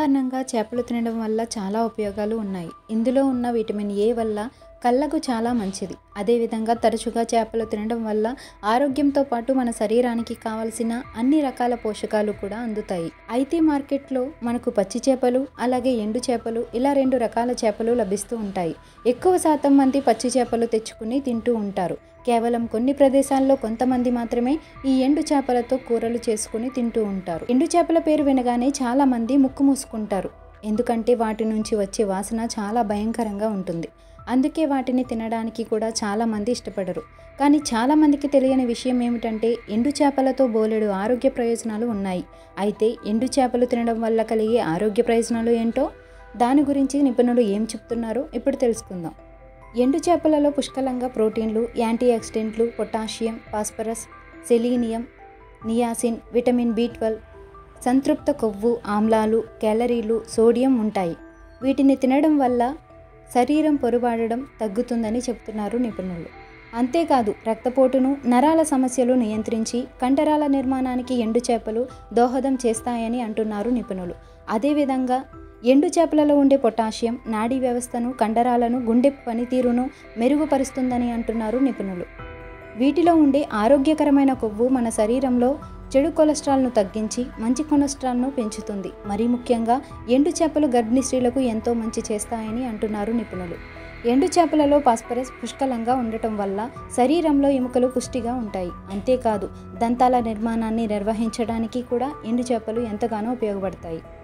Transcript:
సాధారణంగా చేపలు తినడం వల్ల చాలా ఉపయోగాలు ఉన్నాయి ఇందులో ఉన్న విటమిన్ ఏ వల్ల కళ్ళకు చాలా మంచిది అదేవిధంగా తరచుగా చేపలు తినడం వల్ల ఆరోగ్యంతో పాటు మన శరీరానికి కావలసిన అన్ని రకాల పోషకాలు కూడా అందుతాయి అయితే మార్కెట్లో మనకు పచ్చి చేపలు అలాగే ఎండు చేపలు ఇలా రెండు రకాల చేపలు లభిస్తూ ఉంటాయి ఎక్కువ శాతం మంది పచ్చి చేపలు తెచ్చుకుని తింటూ ఉంటారు కేవలం కొన్ని ప్రదేశాల్లో కొంతమంది మాత్రమే ఈ ఎండు చేపలతో కూరలు చేసుకుని తింటూ ఉంటారు ఎండు చేపల పేరు వినగానే చాలా మంది ముక్కు మూసుకుంటారు ఎందుకంటే వాటి నుంచి వచ్చే వాసన చాలా భయంకరంగా ఉంటుంది అందుకే వాటిని తినడానికి కూడా చాలామంది ఇష్టపడరు కానీ చాలామందికి తెలియని విషయం ఏమిటంటే ఎండు చేపలతో బోలెడు ఆరోగ్య ప్రయోజనాలు ఉన్నాయి అయితే ఎండు చేపలు తినడం వల్ల కలిగే ఆరోగ్య ప్రయోజనాలు ఏంటో దాని గురించి నిపుణులు ఏం చెప్తున్నారో ఇప్పుడు తెలుసుకుందాం ఎండు చేపలలో పుష్కలంగా ప్రోటీన్లు యాంటీ ఆక్సిడెంట్లు potassium phosphorus selenium niacin vitamin B twelve సంతృప్త కొవ్వు ఆమ్లాలు క్యాలరీలు సోడియం ఉంటాయి వీటిని తినడం వల్ల శరీరం పొరుబాడడం తగ్గుతుందని చెప్తున్నారు నిపుణులు అంతేకాదు రక్తపోటును నరాల సమస్యలు నియంత్రించి కండరాల నిర్మాణానికి ఎండు చేపలు దోహదం చేస్తాయని అంటున్నారు నిపుణులు అదేవిధంగా ఎండు చేపలలో ఉండే పొటాషియం నాడీ వ్యవస్థను కండరాలను గుండె పనితీరును మెరుగుపరుస్తుందని అంటున్నారు నిపుణులు వీటిలో ఉండే ఆరోగ్యకరమైన కొవ్వు మన శరీరంలో చెడు కొలెస్ట్రాల్ను తగ్గించి మంచి కొలెస్ట్రాల్ను పెంచుతుంది మరీ ముఖ్యంగా ఎండు చేపలు గర్భిణీ స్త్రీలకు ఎంతో మంచి చేస్తాయని అంటున్నారు నిపుణులు ఎండు చేపలలో ఫాస్ఫరస్ పుష్కలంగా ఉండటం వల్ల శరీరంలో ఎముకలు పుష్టిగా ఉంటాయి అంతేకాదు దంతాల నిర్మాణాన్ని నిర్వహించడానికి కూడా ఎండు చేపలు ఎంతగానో ఉపయోగపడతాయి